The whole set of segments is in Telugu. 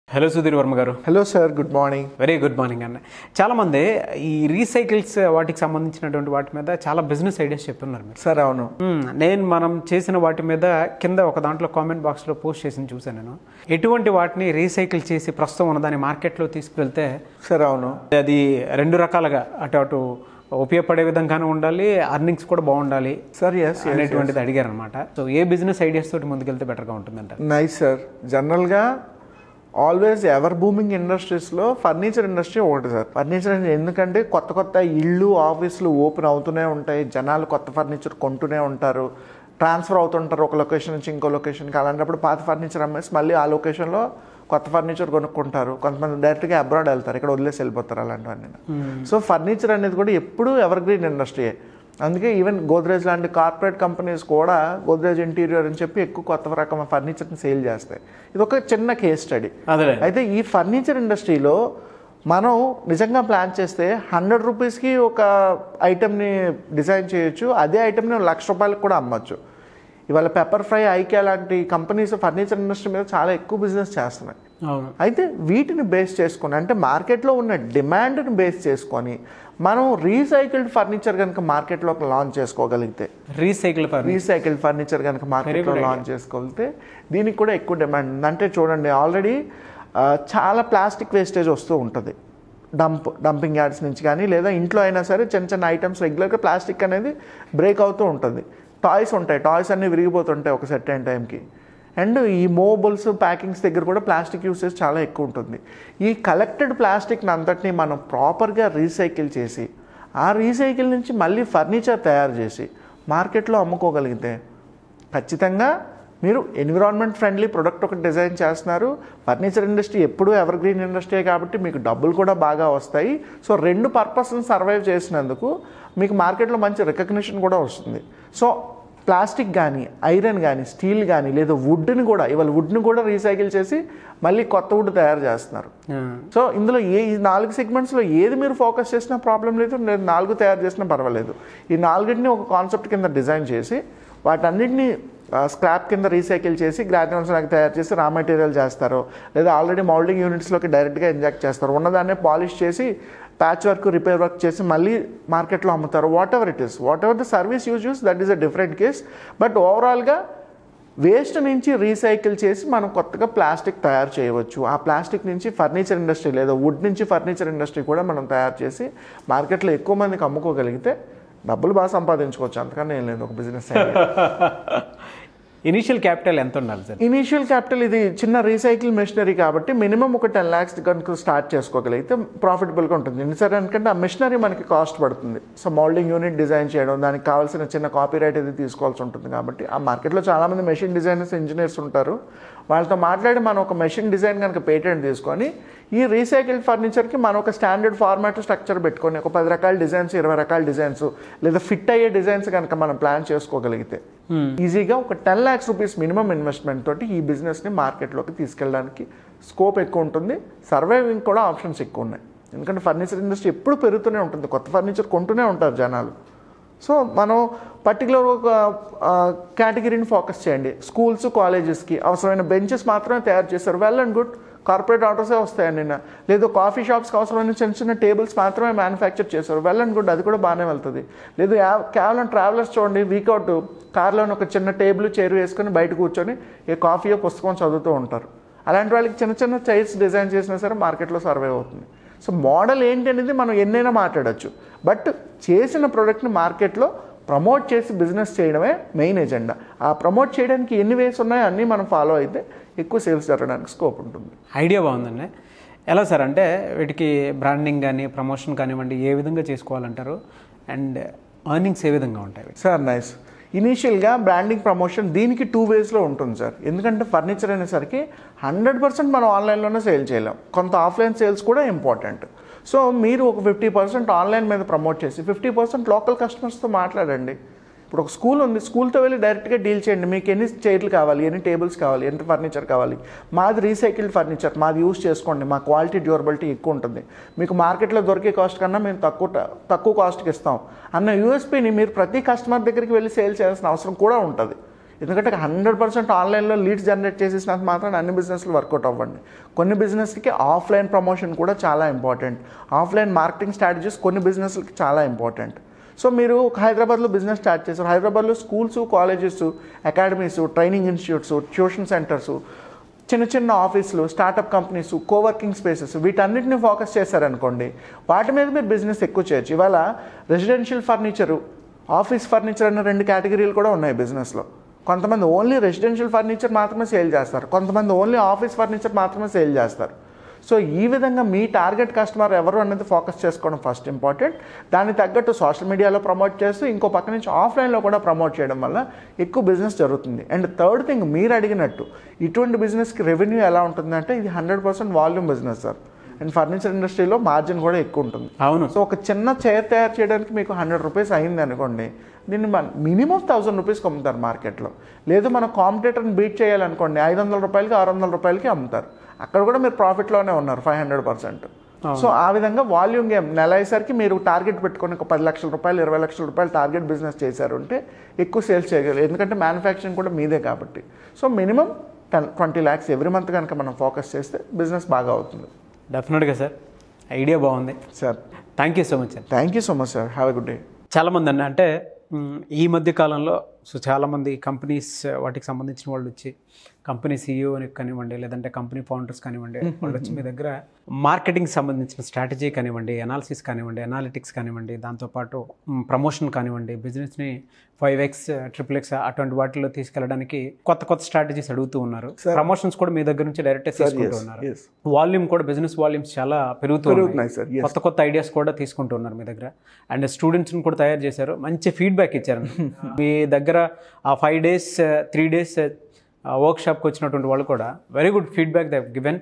హలో సుధీర్ వర్మ గారు hello sir good morning very good morning అన్న చాలామంది ఈ రీసైకిల్స్ వాటికి సంబంధించినటువంటి వాటి మీద చాలా బిజినెస్ ఐడియాస్ చెప్తున్నారు మీరు సార్ అవును మ్మ్. నేను మనం చేసిన వాటి మీద కింద ఒక దాంట్లో కామెంట్ బాక్స్లో పోస్ట్ చేసి చూశాను నేను ఎటువంటి వాటిని రీసైకిల్ చేసి ప్రస్తుతం ఉన్నదాన్ని మార్కెట్లో తీసుకువెళ్తే సార్ అవును అది రెండు రకాలుగా అటు అటు ఉపయోగపడే విధంగానే ఉండాలి అర్నింగ్స్ కూడా బాగుండాలి సార్ ఎస్ అనేటువంటిది అడిగారు అనమాట సో ఏ బిజినెస్ ఐడియాస్ తోటి ముందుకెళ్తే బెటర్గా ఉంటుందంట నైస్ సార్ జనరల్గా ఆల్వేస్ ఎవర్ బూమింగ్ ఇండస్ట్రీస్లో ఫర్నిచర్ ఇండస్ట్రీ ఒకటి సార్ ఫర్నిచర్ ఎందుకంటే కొత్త కొత్త ఇళ్ళు ఆఫీసులు ఓపెన్ అవుతూనే ఉంటాయి జనాలు కొత్త ఫర్నిచర్ కొంటూనే ఉంటారు ట్రాన్స్ఫర్ అవుతుంటారు ఒక లొకేషన్ నుంచి ఇంకో లొకేషన్కి అలాంటప్పుడు పాత ఫర్నిచర్ అమ్మేసి మళ్ళీ ఆ లొకేషన్లో కొత్త ఫర్నిచర్ కొనుక్కుంటారు కొంతమంది డైరెక్ట్గా అబ్రాడ్ వెళ్తారు ఇక్కడ వదిలేసి వెళ్ళిపోతారు అలాంటివన్నీ సో ఫర్నిచర్ అనేది కూడా ఎప్పుడూ ఎవర్ గ్రీన్ ఇండస్ట్రీయే అందుకే ఈవెన్ గోద్రేజ్ లాంటి కార్పొరేట్ కంపెనీస్ కూడా గోద్రేజ్ ఇంటీరియర్ అని చెప్పి ఎక్కువ కొత్త రకం ఫర్నిచర్ని సేల్ చేస్తాయి ఇది ఒక చిన్న కేస్ స్టడీ అదే అయితే ఈ ఫర్నిచర్ ఇండస్ట్రీలో మనం నిజంగా ప్లాన్ చేస్తే హండ్రెడ్ రూపీస్కి ఒక ఐటెంని డిజైన్ చేయొచ్చు అదే ఐటెంని లక్ష రూపాయలకు కూడా అమ్మొచ్చు ఇవాళ పెప్పర్ ఫ్రై ఐకియా లాంటి కంపెనీస్ ఫర్నిచర్ ఇండస్ట్రీ మీద చాలా ఎక్కువ బిజినెస్ చేస్తున్నాయి అవును అయితే వీటిని బేస్ చేసుకొని అంటే మార్కెట్లో ఉన్న డిమాండ్ని బేస్ చేసుకొని మనం రీసైకిల్డ్ ఫర్నిచర్ కనుక మార్కెట్లోకి లాంచ్ చేసుకోగలిగితే రీసైకిల్ ఫర్ రీసైకిల్డ్ ఫర్నిచర్ కనుక మార్కెట్లో లాంచ్ చేసుకోగలిగితే దీనికి కూడా ఎక్కువ డిమాండ్ ఉంది అంటే చూడండి ఆల్రెడీ చాలా ప్లాస్టిక్ వేస్టేజ్ వస్తూ ఉంటుంది డంప్ డంపింగ్ యార్డ్స్ నుంచి కానీ లేదా ఇంట్లో అయినా సరే చిన్న చిన్న ఐటమ్స్ రెగ్యులర్గా ప్లాస్టిక్ అనేది బ్రేక్ అవుతూ ఉంటుంది టాయ్స్ ఉంటాయి టాయ్స్ అన్నీ విరిగిపోతుంటాయి ఒక సెట్ అయిన టైంకి అండ్ ఈ మోబుల్స్ ప్యాకింగ్స్ దగ్గర కూడా ప్లాస్టిక్ యూసేజ్ చాలా ఎక్కువ ఉంటుంది ఈ కలెక్టెడ్ ప్లాస్టిక్ని అంతటిని మనం ప్రాపర్గా రీసైకిల్ చేసి ఆ రీసైకిల్ నుంచి మళ్ళీ ఫర్నిచర్ తయారు చేసి మార్కెట్లో అమ్ముకోగలిగితే ఖచ్చితంగా మీరు ఎన్విరాన్మెంట్ ఫ్రెండ్లీ ప్రొడక్ట్ ఒకటి డిజైన్ చేస్తున్నారు ఫర్నిచర్ ఇండస్ట్రీ ఎప్పుడూ ఎవర్ గ్రీన్ ఇండస్ట్రీ కాబట్టి మీకు డబ్బులు కూడా బాగా వస్తాయి సో రెండు పర్పస్ని సర్వైవ్ చేసినందుకు మీకు మార్కెట్లో మంచి రికగ్నిషన్ కూడా వస్తుంది సో ప్లాస్టిక్ కానీ ఐరన్ కానీ స్టీల్ కానీ లేదా వుడ్ని కూడా ఇవాళ వుడ్ని కూడా రీసైకిల్ చేసి మళ్ళీ కొత్త వుడ్ తయారు చేస్తున్నారు సో ఇందులో ఏ ఈ నాలుగు సెగ్మెంట్స్లో ఏది మీరు ఫోకస్ చేసినా ప్రాబ్లం లేదు నేను నాలుగు తయారు చేసినా పర్వాలేదు ఈ నాలుగింటిని ఒక కాన్సెప్ట్ కింద డిజైన్ చేసి వాటన్నిటిని స్క్రాప్ కింద రీసైకిల్ చేసి గ్రాడ్యుయేట్స్ నాకు తయారు చేసి రా మెటీరియల్ చేస్తారు లేదా ఆల్రెడీ మౌల్డింగ్ యూనిట్స్లోకి డైరెక్ట్గా ఇంజెక్ట్ చేస్తారు ఉన్నదాన్నే పాలిష్ చేసి ప్యాచ్ వర్క్ రిపేర్ వర్క్ చేసి మళ్ళీ మార్కెట్లో అమ్ముతారు whatever it is whatever the service use use that is a different case but ఓవరాల్గా వేస్ట్ నుంచి రీసైకిల్ చేసి మనం కొత్తగా ప్లాస్టిక్ తయారు చేయవచ్చు ఆ ప్లాస్టిక్ నుంచి ఫర్నిచర్ ఇండస్ట్రీ లేదా వుడ్ నుంచి ఫర్నిచర్ ఇండస్ట్రీ కూడా మనం తయారు చేసి మార్కెట్లో ఎక్కువ మందికి అమ్ముకోగలిగితే డబ్బులు బాగా సంపాదించుకోవచ్చు అంతకన్నా ఏం లేదు ఒక బిజినెస్ ఇనిషియల్ క్యాపిటల్ ఎంత ఉండాలి సార్ ఇనీషియల్ క్యాపిటల్ ఇది చిన్న రీసైకిల్ మెషినరీ కాబట్టి మినిమం ఒక టెన్ ల్యాక్స్ కనుక స్టార్ట్ చేసుకోగలిగితే ప్రాఫిటబుల్గా ఉంటుంది ఎందుకంటే ఎందుకంటే ఆ మెషినరీ మనకి కాస్ట్ పడుతుంది సో మౌల్డింగ్ యూనిట్ డిజైన్ చేయడం దానికి కావాల్సిన చిన్న కాపీ రైట్ ఇది తీసుకోవాల్సి ఉంటుంది కాబట్టి ఆ మార్కెట్లో చాలామంది మెషిన్ డిజైనర్స్ ఇంజనీర్స్ ఉంటారు వాళ్ళతో మాట్లాడి మనం ఒక మెషిన్ డిజైన్ కనుక పేటెంట్ తీసుకొని ఈ రీసైకిల్డ్ ఫర్నిచర్కి మనం ఒక స్టాండర్డ్ ఫార్మాట్ స్ట్రక్చర్ పెట్టుకొని ఒక పది రకాల డిజైన్స్ ఇరవై రకాల డిజైన్స్ లేదా ఫిట్ అయ్యే డిజైన్స్ కనుక మనం ప్లాన్ చేసుకోగలిగితే ఈజీగా ఒక ten lakhs rupees minimum investment తోటి ఈ బిజినెస్ని మార్కెట్లోకి తీసుకెళ్ళడానికి స్కోప్ ఎక్కువ ఉంటుంది సర్వైవింగ్ కూడా ఆప్షన్స్ ఎక్కువ ఉన్నాయి ఎందుకంటే ఫర్నిచర్ ఇండస్ట్రీ ఎప్పుడు పెరుగుతూనే ఉంటుంది కొత్త ఫర్నిచర్ కొంటూనే ఉంటారు జనాలు సో మనం పర్టికులర్ ఒక కేటగిరీని ఫోకస్ చేయండి స్కూల్స్ కాలేజెస్కి అవసరమైన బెంచెస్ మాత్రమే తయారు చేస్తారు వెల్ అండ్ గుడ్ కార్పొరేట్ ఆర్డర్సే వస్తాయి నిన్న లేదు కాఫీ షాప్స్కి అవసరమైన చిన్న చిన్న టేబుల్స్ మాత్రమే మ్యానుఫ్యాక్చర్ చేస్తారు వెల్ అండ్ గుడ్ అది కూడా బాగానే వెళ్తుంది లేదు యా- కేవలం ట్రావెలర్స్ చూడండి వీకౌట్ కార్లోని ఒక చిన్న టేబుల్ చైర్ వేసుకొని బయట కూర్చొని ఏ కాఫీయో పుస్తకం చదువుతూ ఉంటారు అలాంటి వాళ్ళకి చిన్న చిన్న చైర్స్ డిజైన్ చేసినా సరే మార్కెట్లో సర్వే అవుతుంది సో మోడల్ ఏంటి అనేది మనం ఎన్నైనా మాట్లాడచ్చు బట్ చేసిన ప్రోడక్ట్ని మార్కెట్లో ప్రమోట్ చేసి బిజినెస్ చేయడమే మెయిన్ ఎజెండా ఆ ప్రమోట్ చేయడానికి ఎన్ని వేస్ ఉన్నాయో అన్నీ మనం ఫాలో అయితే ఎక్కువ సేల్స్ జరగడానికి స్కోప్ ఉంటుంది ఐడియా బాగుందండి ఎలా సార్ అంటే వీటికి బ్రాండింగ్ కానీ ప్రమోషన్ కానివ్వండి ఏ విధంగా చేసుకోవాలంటారు అండ్ ఎర్నింగ్స్ ఏ విధంగా ఉంటాయి సార్ నైస్ ఇనీషియల్గా బ్రాండింగ్ ప్రమోషన్ దీనికి టూ వేస్లో ఉంటుంది సార్ ఎందుకంటే ఫర్నిచర్ అనేసరికి హండ్రెడ్ పర్సెంట్ మనం ఆన్లైన్లోనే సేల్ చేయలేం కొంత ఆఫ్లైన్ సేల్స్ కూడా ఇంపార్టెంట్ సో మీరు ఒక ఫిఫ్టీ పర్సెంట్ ఆన్లైన్ మీద ప్రమోట్ చేసి ఫిఫ్టీ పర్సెంట్ లోకల్ కస్టమర్స్తో మాట్లాడండి ఇప్పుడు ఒక స్కూల్ ఉంది స్కూల్తో వెళ్ళి డైరెక్ట్గా డీల్ చేయండి మీకు ఎన్ని చైర్లు కావాలి ఎన్ని టేబుల్స్ కావాలి ఎంత ఫర్నిచర్ కావాలి మాది రీసైకిల్డ్ ఫర్నిచర్ మాది యూస్ చేసుకోండి మా క్వాలిటీ డ్యూరబిలిటీ ఎక్కువ ఉంటుంది మీకు మార్కెట్లో దొరికే కాస్ట్ కన్నా మేము తక్కువ తక్కువ కాస్ట్కి ఇస్తాం అన్న యూఎస్పీని మీరు ప్రతి కస్టమర్ దగ్గరికి వెళ్ళి సేల్ చేయాల్సిన అవసరం కూడా ఉంటుంది ఎందుకంటే హండ్రెడ్ పర్సెంట్ ఆన్లైన్లో లీడ్స్ జనరేట్ చేసేసినంత మాత్రం అన్ని బిజినెస్లు వర్కౌట్ అవ్వండి కొన్ని బిజినెస్కి ఆఫ్లైన్ ప్రమోషన్ కూడా చాలా ఇంపార్టెంట్ ఆఫ్లైన్ మార్కెటింగ్ స్ట్రాటజీస్ కొన్ని బిజినెస్లకి చాలా ఇంపార్టెంట్ సో మీరు హైదరాబాద్లో బిజినెస్ స్టార్ట్ చేశారు హైదరాబాద్లో schools colleges academies training institutes tuition centres చిన్న చిన్న ఆఫీసులు స్టార్టప్ కంపెనీస్ కోవర్కింగ్ స్పేసెస్ వీటన్నిటిని ఫోకస్ చేశారనుకోండి వాటి మీద మీరు బిజినెస్ ఎక్కువ చేయొచ్చు ఇవాళ రెసిడెన్షియల్ ఫర్నిచరు ఆఫీస్ ఫర్నిచర్ అన్న రెండు కేటగిరీలు కూడా ఉన్నాయి బిజినెస్లో కొంతమంది ఓన్లీ రెసిడెన్షియల్ ఫర్నిచర్ మాత్రమే సేల్ చేస్తారు కొంతమంది ఓన్లీ ఆఫీస్ ఫర్నిచర్ మాత్రమే సేల్ చేస్తారు సో ఈ విధంగా మీ టార్గెట్ కస్టమర్ ఎవరు అనేది ఫోకస్ చేసుకోవడం ఫస్ట్ ఇంపార్టెంట్ దానికి తగ్గట్టు సోషల్ మీడియాలో ప్రమోట్ చేస్తూ ఇంకో పక్క నుంచి ఆఫ్లైన్లో కూడా ప్రమోట్ చేయడం వల్ల ఎక్కువ బిజినెస్ జరుగుతుంది అండ్ థర్డ్ థింగ్ మీరు అడిగినట్టు ఇటువంటి బిజినెస్కి రెవెన్యూ ఎలా ఉంటుందంటే ఇది hundred percent volume business sir and furniture ఇండస్ట్రీలో మార్జిన్ కూడా ఎక్కువ ఉంటుంది అవును సో ఒక చిన్న చైర్ తయారు చేయడానికి మీకు హండ్రెడ్ రూపీస్ అయింది అనుకోండి దీన్ని మన మినిమం థౌసండ్ రూపీస్కి అమ్ముతారు మార్కెట్లో లేదు మన కాంపిటేటర్ని బీట్ చేయాలనుకోండి ఐదు వందల రూపాయలకి ఆరు వందల రూపాయలకి అమ్ముతారు అక్కడ కూడా మీరు ప్రాఫిట్లోనే ఉన్నారు ఫైవ్ హండ్రెడ్ పర్సెంట్ సో ఆ విధంగా వాల్యూమ్ గేమ్ నెల అయ్యేసరికి మీరు టార్గెట్ పెట్టుకొని ఒక పది లక్షల రూపాయలు ఇరవై లక్షల రూపాయలు టార్గెట్ బిజినెస్ చేశారు అంటే ఎక్కువ సేల్స్ చేయగలరు ఎందుకంటే మ్యానుఫ్యాక్చరింగ్ కూడా మీదే కాబట్టి so minimum ten twenty lakhs every month కనుక మనం ఫోకస్ చేస్తే బిజినెస్ బాగా అవుతుంది డెఫినెట్గా సార్ ఐడియా బాగుంది sir thank you so much అండి thank you so much sir have a good day చాలామంది అండి అంటే మ్, ఈ మధ్య కాలంలో సో చాలామంది కంపెనీస్ వాటికి సంబంధించిన వాళ్ళు వచ్చి కంపెనీ సీఈఓ కానివ్వండి లేదంటే కంపెనీ ఫౌండర్స్ కానివ్వండి వాళ్ళు వచ్చి మీ దగ్గర మార్కెటింగ్ సంబంధించిన స్ట్రాటజీ కానివ్వండి అనాలిసిస్ కానివ్వండి అనాలిటిక్స్ కానివ్వండి దాంతోపాటు ప్రమోషన్ కానివ్వండి బిజినెస్ని ఫైవ్ ఎక్స్ ట్రిపుల్ ఎక్స్ అటువంటి వాటిలో తీసుకెళ్ళడానికి కొత్త కొత్త స్ట్రాటజీస్ అడుగుతూ ఉన్నారు ప్రమోషన్స్ కూడా మీ దగ్గర నుంచి డైరెక్ట్ తీసుకుంటూ ఉన్నారు yes. వాల్యూమ్ కూడా బిజినెస్ వాల్యూమ్స్ చాలా పెరుగుతూ పెరుగుతున్నాయి సార్ కొత్త కొత్త ఐడియాస్ కూడా తీసుకుంటూ ఉన్నారు మీ దగ్గర అండ్ స్టూడెంట్స్ని కూడా తయారు చేశారు మంచి ఫీడ్బ్యాక్ ఇచ్చారు మీ దగ్గర ఆ five days three days work షాప్కి వచ్చినటువంటి వాళ్ళు కూడా very good feedback they given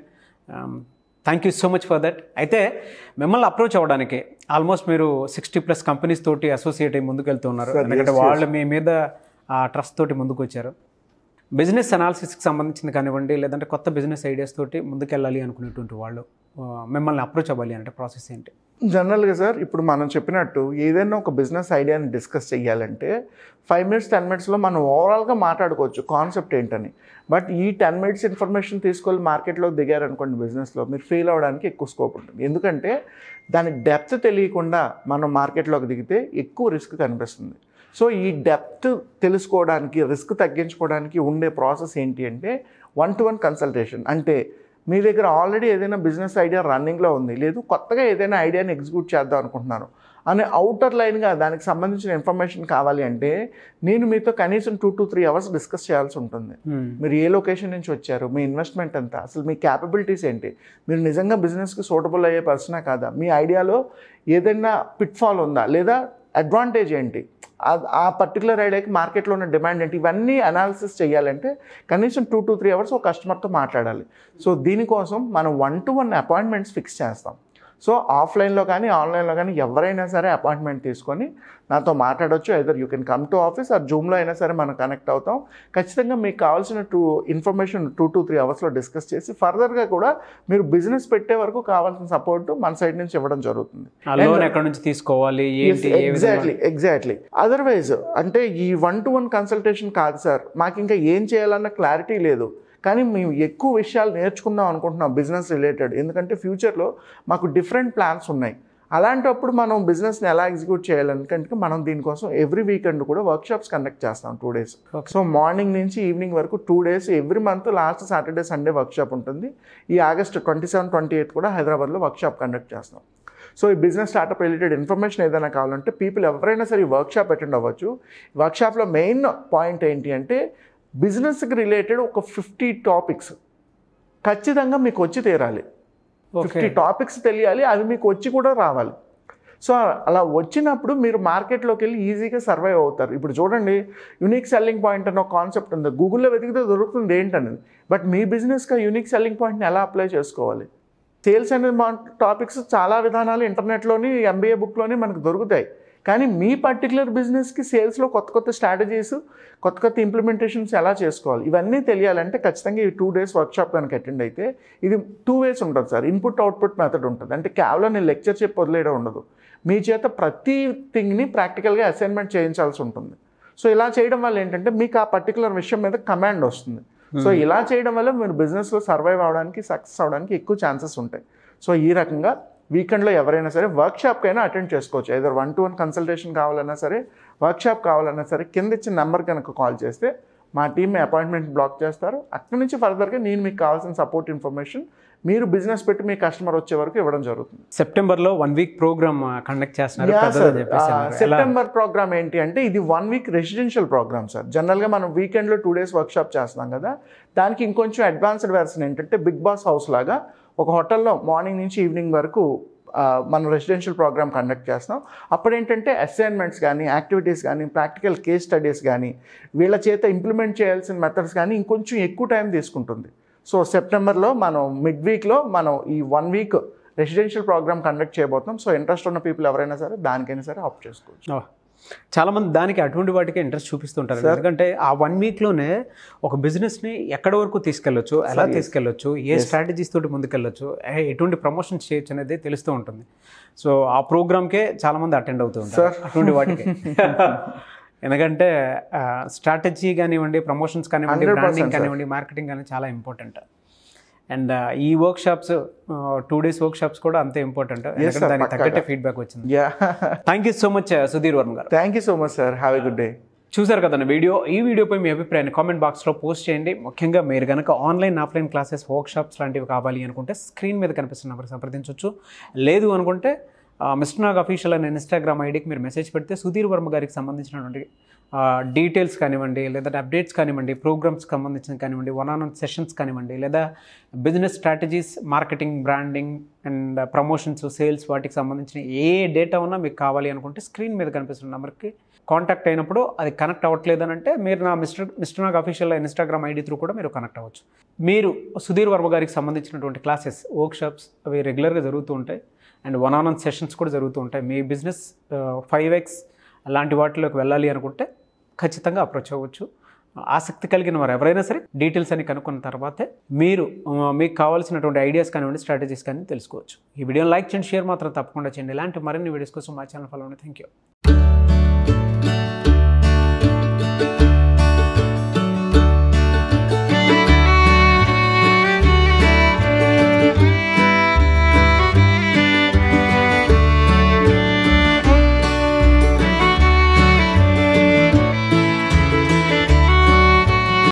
thank you so much for that అయితే మిమ్మల్ని అప్రోచ్ అవ్వడానికి ఆల్మోస్ట్ మీరు సిక్స్టీ ప్లస్ కంపెనీస్ తోటి అసోసియేట్ అయ్యి ముందుకు వెళ్తున్నారు ఎందుకంటే వాళ్ళు మీ మీద ఆ ట్రస్ట్ తోటి ముందుకు వచ్చారు బిజినెస్ అనాలిసిస్కి సంబంధించింది కానివ్వండి లేదంటే కొత్త బిజినెస్ ఐడియాస్ తోటి ముందుకెళ్ళాలి అనుకునేటువంటి వాళ్ళు ఆ, మిమ్మల్ని అప్రోచ్ అవ్వాలి అంటే ప్రాసెస్ ఏంటి జనరల్గా సార్ ఇప్పుడు మనం చెప్పినట్టు ఏదైనా ఒక బిజినెస్ ఐడియాని డిస్కస్ చేయాలంటే ఫైవ్ మినిట్స్ టెన్ మినిట్స్లో మనం ఓవరాల్గా మాట్లాడుకోవచ్చు కాన్సెప్ట్ ఏంటని బట్ ఈ టెన్ మినిట్స్ ఇన్ఫర్మేషన్ తీసుకొని మార్కెట్లో దిగారనుకోండి బిజినెస్లో మీరు ఫెయిల్ అవ్వడానికి ఎక్కువ స్కోప్ ఉంటుంది ఎందుకంటే దాని డెప్త్ తెలియకుండా మనం మార్కెట్లోకి దిగితే ఎక్కువ రిస్క్ కనిపిస్తుంది సో ఈ డెప్త్ తెలుసుకోవడానికి రిస్క్ తగ్గించుకోవడానికి ఉండే ప్రాసెస్ ఏంటి అంటే వన్ టు వన్ కన్సల్టేషన్ అంటే మీ దగ్గర ఆల్రెడీ ఏదైనా బిజినెస్ ఐడియా రన్నింగ్లో ఉంది లేదు కొత్తగా ఏదైనా ఐడియాని ఎగ్జిక్యూట్ చేద్దాం అనుకుంటున్నారు అనే అవుటర్ లైన్గా దానికి సంబంధించిన ఇన్ఫర్మేషన్ కావాలి అంటే నేను మీతో కనీసం two to three hours discuss చేయాల్సి ఉంటుంది మీరు ఏ లొకేషన్ నుంచి వచ్చారు మీ ఇన్వెస్ట్మెంట్ ఎంత అసలు మీ క్యాపబిలిటీస్ ఏంటి మీరు నిజంగా బిజినెస్కి సూటబుల్ అయ్యే పర్సనా కాదా మీ ఐడియాలో ఏదైనా పిట్ఫాల్ ఉందా లేదా అడ్వాంటేజ్ ఏంటి ఆ- ఆ పర్టికులర్ ఐడియాకి మార్కెట్లో ఉన్న డిమాండ్ ఏంటి ఇవన్నీ అనాలిసిస్ చేయాలంటే కనీసం టూ టు త్రీ అవర్స్ ఒక కస్టమర్తో మాట్లాడాలి సో దీనికోసం మనం one to one appointments fix చేస్తాం సో ఆఫ్లైన్లో కానీ ఆన్లైన్లో కానీ ఎవరైనా సరే అపాయింట్మెంట్ తీసుకొని నాతో మాట్లాడొచ్చు either you can come to office or జూమ్లో అయినా సరే మనం కనెక్ట్ అవుతాం ఖచ్చితంగా మీకు కావాల్సిన టూ ఇన్ఫర్మేషన్ టూ టు త్రీ అవర్స్లో డిస్కస్ చేసి ఫర్దర్గా కూడా మీరు బిజినెస్ పెట్టే వరకు కావాల్సిన సపోర్ట్ మన సైడ్ నుంచి ఇవ్వడం జరుగుతుంది ఆ లోన్ ఎక్కడ నుంచి తీసుకోవాలి ఏంటి ఏ విధంగా ఎగ్జాక్ట్లీ ఎగ్జాక్ట్లీ అదర్వైజ్ అంటే ఈ వన్ టు వన్ కన్సల్టేషన్ కాదు సార్ మాకు ఇంకా ఏం చేయాలన్న క్లారిటీ లేదు కానీ మేము ఎక్కువ విషయాలు నేర్చుకుందాం అనుకుంటున్నాం బిజినెస్ రిలేటెడ్ ఎందుకంటే ఫ్యూచర్లో మాకు డిఫరెంట్ ప్లాన్స్ ఉన్నాయి అలాంటప్పుడు మనం బిజినెస్ని ఎలా ఎగ్జిక్యూట్ చేయాలనుకంటే మనం దీనికోసం ఎవ్రీ వీకెండ్ కూడా వర్క్షాప్స్ కండక్ట్ చేస్తాం two days Okay. So morning నుంచి ఈవినింగ్ వరకు two days every month last Saturday Sunday workshop ఉంటుంది ఈ August twenty seven twenty eighth కూడా హైదరాబాద్లో వర్క్షాప్ కండక్ట్ చేస్తాం సో ఈ బిజినెస్ స్టార్టప్ రిలేటెడ్ ఇన్ఫర్మేషన్ ఏదైనా కావాలంటే పీపుల్ ఎవరైనా సరే ఈ వర్క్షాప్ అటెండ్ అవ్వచ్చు వర్క్షాప్లో మెయిన్ పాయింట్ ఏంటి అంటే బిజినెస్కి రిలేటెడ్ ఒక ఫిఫ్టీ టాపిక్స్ ఖచ్చితంగా మీకు వచ్చి తీరాలి ఓకే ఫిఫ్టీ టాపిక్స్ తెలియాలి అవి మీకు వచ్చి కూడా రావాలి సో అలా వచ్చినప్పుడు మీరు మార్కెట్లోకి వెళ్ళి ఈజీగా సర్వైవ్ అవుతారు ఇప్పుడు చూడండి యునిక్ సెల్లింగ్ పాయింట్ అనే ఒక కాన్సెప్ట్ ఉంది గూగుల్లో వెతికితే దొరుకుతుంది ఏంటనేది బట్ మీ బిజినెస్గా యునిక్ సెల్లింగ్ పాయింట్ని ఎలా అప్లై చేసుకోవాలి సేల్స్ అనే మా టాపిక్స్ చాలా విధానాలు ఇంటర్నెట్లోని ఎంబీఏ బుక్లోని మనకు దొరుకుతాయి కానీ మీ పర్టికులర్ బిజినెస్కి సేల్స్లో కొత్త కొత్త స్ట్రాటజీస్ కొత్త కొత్త ఇంప్లిమెంటేషన్స్ ఎలా చేసుకోవాలి ఇవన్నీ తెలియాలంటే ఖచ్చితంగా ఈ టూ డేస్ వర్క్షాప్ కనుక అటెండ్ అయితే ఇది టూ వేస్ ఉంటుంది సార్ ఇన్పుట్ అవుట్పుట్ మెథడ్ ఉంటుంది అంటే కేవలం నేను లెక్చర్ చెప్పి వదిలేయడం ఉండదు మీ చేత ప్రతి థింగ్ని ప్రాక్టికల్గా అసైన్మెంట్ చేయించాల్సి ఉంటుంది సో ఇలా చేయడం వల్ల ఏంటంటే మీకు ఆ పర్టికులర్ విషయం మీద కమాండ్ వస్తుంది సో ఇలా చేయడం వల్ల మీరు బిజినెస్లో సర్వైవ్ అవడానికి సక్సెస్ అవడానికి ఎక్కువ ఛాన్సెస్ ఉంటాయి సో ఈ రకంగా వీకెండ్లో ఎవరైనా సరే వర్క్షాప్కైనా అటెండ్ చేసుకోవచ్చు ఏదో వన్ టు వన్ కన్సల్టేషన్ కావాలన్నా సరే వర్క్షాప్ కావాలన్నా సరే కింద ఇచ్చిన నెంబర్ కనుక కాల్ చేస్తే మా టీమ్ అపాయింట్మెంట్ బ్లాక్ చేస్తారు అక్కడి నుంచి ఫర్దర్గా నేను మీకు కావాల్సిన సపోర్ట్ ఇన్ఫర్మేషన్ మీరు బిజినెస్ పెట్టి మీ కస్టమర్ వచ్చే వరకు ఇవ్వడం జరుగుతుంది సెప్టెంబర్లో వన్ వీక్ ప్రోగ్రామ్ కండక్ట్ చేస్తున్నారు యా పెద్దదని సార్ చెప్పేసి అన్నారు. ఎలా? సెప్టెంబర్ ప్రోగ్రామ్ ఏంటి అంటే ఇది one week residential programme sir జనరల్గా మనం వీకెండ్లో టూ డేస్ వర్క్షాప్ చేస్తున్నాం కదా దానికి ఇంకొంచెం అడ్వాన్స్డ్ వెర్షన్ ఏంటంటే బిగ్ బాస్ హౌస్ లాగా ఒక హోటల్లో మార్నింగ్ నుంచి ఈవినింగ్ వరకు ఆ, మనం రెసిడెన్షియల్ ప్రోగ్రామ్ కండక్ట్ చేస్తాం అప్పుడు ఏంటంటే అసైన్మెంట్స్ కానీ యాక్టివిటీస్ కానీ ప్రాక్టికల్ కేస్ స్టడీస్ కానీ వీళ్ళ చేత ఇంప్లిమెంట్ చేయాల్సిన మెథడ్స్ కానీ ఇంకొంచెం ఎక్కువ టైం తీసుకుంటుంది సో సెప్టెంబర్లో మనం మిడ్ వీక్లో మనం ఈ one week residential programme conduct చేయబోతున్నాం సో ఇంట్రెస్ట్ ఉన్న పీపుల్ ఎవరైనా సరే దానికైనా సరే ఆప్ట్ చేసుకోవచ్చు ఓ. చాలా మంది దానికి అటువంటి వాటికి ఇంట్రెస్ట్ చూపిస్తుంటారు ఎందుకంటే ఆ వన్ వీక్లోనే ఒక బిజినెస్ని ఎక్కడి వరకు తీసుకెళ్ళొచ్చు ఎలా తీసుకెళ్ళొచ్చు ఏ స్ట్రాటజీస్ తోటి ముందుకెళ్ళొచ్చు ఏ- ఎటువంటి ప్రమోషన్స్ చేయొచ్చు అనేది తెలుస్తూ ఉంటుంది సో ఆ ప్రోగ్రామ్కే చాలా మంది అటెండ్ అవుతూ ఉంటారు అటువంటి వాటికి ఎందుకంటే స్ట్రాటజీ కానివ్వండి ప్రమోషన్స్ కానివ్వండి 100% బ్రాండింగ్ sir. కానివ్వండి మార్కెటింగ్ కానీ చాలా ఇంపార్టెంట్ అండ్ ఈ workshops two days workshops కూడా అంతే ఇంపార్టెంట్ ఎందుకంటే sir, దానికి తగ్గట్టే పక్కాగా. ఫీడ్బ్యాక్ వచ్చింది yeah thank you so much Sudheer Varma గారు thank you so much sir have a good day చూసారు కదండి వీడియో ఈ వీడియోపై మీ అభిప్రాయాన్ని కామెంట్ బాక్స్లో పోస్ట్ చేయండి ముఖ్యంగా మీరు కనుక ఆన్లైన్ ఆఫ్లైన్ క్లాసెస్ వర్క్షాప్స్ లాంటివి కావాలి అనుకుంటే స్క్రీన్ మీద కనిపిస్తున్న నెంబర్కి సంప్రదించవచ్చు లేదు అనుకుంటే మిస్టర్ నాగ్ అఫీషియల్ అనే ఇన్స్టాగ్రామ్ ఐడికి మీరు మెసేజ్ పెడితే సుధీర్ వర్మ గారికి సంబంధించినటువంటి డీటెయిల్స్ కానివ్వండి లేదా అప్డేట్స్ కానివ్వండి ప్రోగ్రామ్స్ సంబంధించిన కానివ్వండి వన్ ఆన్ వన్ సెషన్స్ కానివ్వండి లేదా business strategies marketing branding and promotions sales వాటికి సంబంధించిన ఏ డేటా ఉన్నా మీకు కావాలి అనుకుంటే స్క్రీన్ మీద కనిపిస్తున్న నెంబర్కి కాంటాక్ట్ అయినప్పుడు అది కనెక్ట్ అవ్వట్లేదు అని అంటే మీరు నా mister mister Nag official Instagram ID through కూడా మీరు కనెక్ట్ అవ్వచ్చు మీరు సుధీర్ వర్మ గారికి సంబంధించినటువంటి క్లాసెస్ వర్క్షాప్స్ అవి రెగ్యులర్గా జరుగుతూ ఉంటాయి and one on one sessions కూడా జరుగుతూ ఉంటాయి మీ బిజినెస్ ఫైవ్ ఎక్స్ అలాంటి వాటిలోకి వెళ్ళాలి అనుకుంటే ఖచ్చితంగా అప్రోచ్ అవ్వచ్చు ఆసక్తి కలిగిన వారు ఎవరైనా సరే డీటెయిల్స్ అని కనుక్కున్న తర్వాతే మీరు ఆ, మీకు కావాల్సినటువంటి ఐడియాస్ కానివ్వండి స్ట్రాటజీస్ కానీ తెలుసుకోవచ్చు ఈ వీడియోని లైక్ చేయండి షేర్ మాత్రం తప్పకుండా చేయండి ఇలాంటి మరిన్ని వీడియోస్ కోసం మా ఛానల్ ఫాలో థ్యాంక్ యూ